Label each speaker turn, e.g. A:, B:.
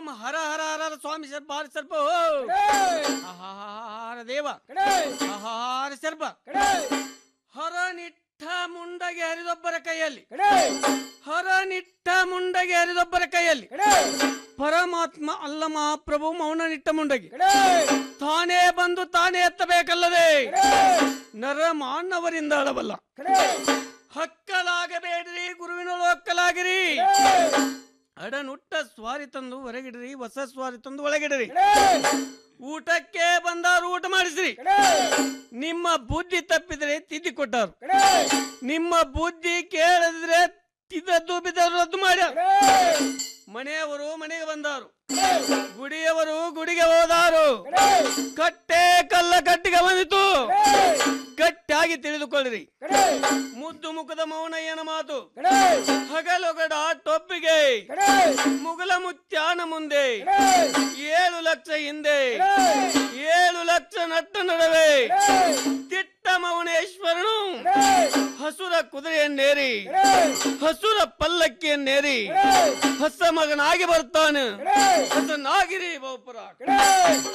A: ಹರ ಹರ ಹರ ಸ್ವಾಮಿ ಸರ್ಪ ಹರ ಸರ್ಪ ಆಹಾರ ದೇವ ಆಹಾರ ಸರ್ಪ ಹರ ನಿಟ್ಟ ಮುಂಡಗೆ ಹರಿದೊಬ್ಬರ ಕೈಯಲ್ಲಿ ಹರ ನಿಟ್ಟ ಮುಂಡಗೆ ಹರಿದೊಬ್ಬರ ಕೈಯಲ್ಲಿ ಪರಮಾತ್ಮ ಅಲ್ಲ ಮಹಾಪ್ರಭು ಮೌನ ನಿಟ್ಟ ಮುಂಡಗೆ ತಾನೇ ಬಂದು ತಾನೇ ಎತ್ತಬೇಕಲ್ಲದೆ ನರ ಮಾನವರಿಂದ ಅಳಬಲ್ಲ ಹಕ್ಕಲಾಗಬೇಡ್ರಿ ಗುರುವಿನ ಒಕ್ಕಲಾಗಿರಿ ಅಡನುಟ್ಟ ಸ್ವಾರಿ ತಂದು ಹೊರಗಿಡ್ರಿ ಹೊಸ ಸ್ವಾರಿ ತಂದು ಒಳಗಿಡ್ರಿ ಊಟಕ್ಕೆ ಬಂದಾರು ಊಟ ಮಾಡಿಸ್ರಿ ನಿಮ್ಮ ಬುದ್ಧಿ ತಪ್ಪಿದ್ರೆ ತಿದ್ದಿ ಕೊಟ್ಟಾರು ನಿಮ್ಮ ಬುದ್ಧಿ ಕೇಳದಿದ್ರೆ ತಿದ್ದದ್ದು ಬಿದ್ದದ್ದು ರದ್ದು ಮಾಡ್ಯಾರ ಮನೆಯವರು ಮನೆಗೆ ಬಂದಾರು ಗುಡಿಯವರು ಗುಡಿಗೆ ಹೋದಾರು ಕಟ್ಟೆ ಕಲ್ಲ ಕಟ್ಟಿಗೆ ಬಂದಿತು ಗಟ್ಟಿಯಾಗಿ ತಿಳಿದುಕೊಳ್ಳಿರಿ ಮುದ್ದು ಮುಖದ ಮೌನಯ್ಯನ ಮಾತು ಹಗಲೊಗಡ ಟೊಪ್ಪಿಗೆ ಮುಗಲ ಮುತ್ಯಾನ ಮುಂದೆ ಏಳು ಲಕ್ಷ ಹಿಂದೆ ಏಳು ಲಕ್ಷ ನಟ್ಟ ನಡುವೆ ತಿಟ್ಟ ಮೌನೇಶ್ವರನು ಹಸುರ ಕುದುರೆಯನ್ನೇರಿ ಹಸುರ ಪಲ್ಲಕ್ಕಿಯನ್ನೇರಿ ಹೊಸ ಮಗನಾಗಿ ಬರ್ತಾನೆ ಹೊಸನಾಗಿರಿ ಬಹುಪುರ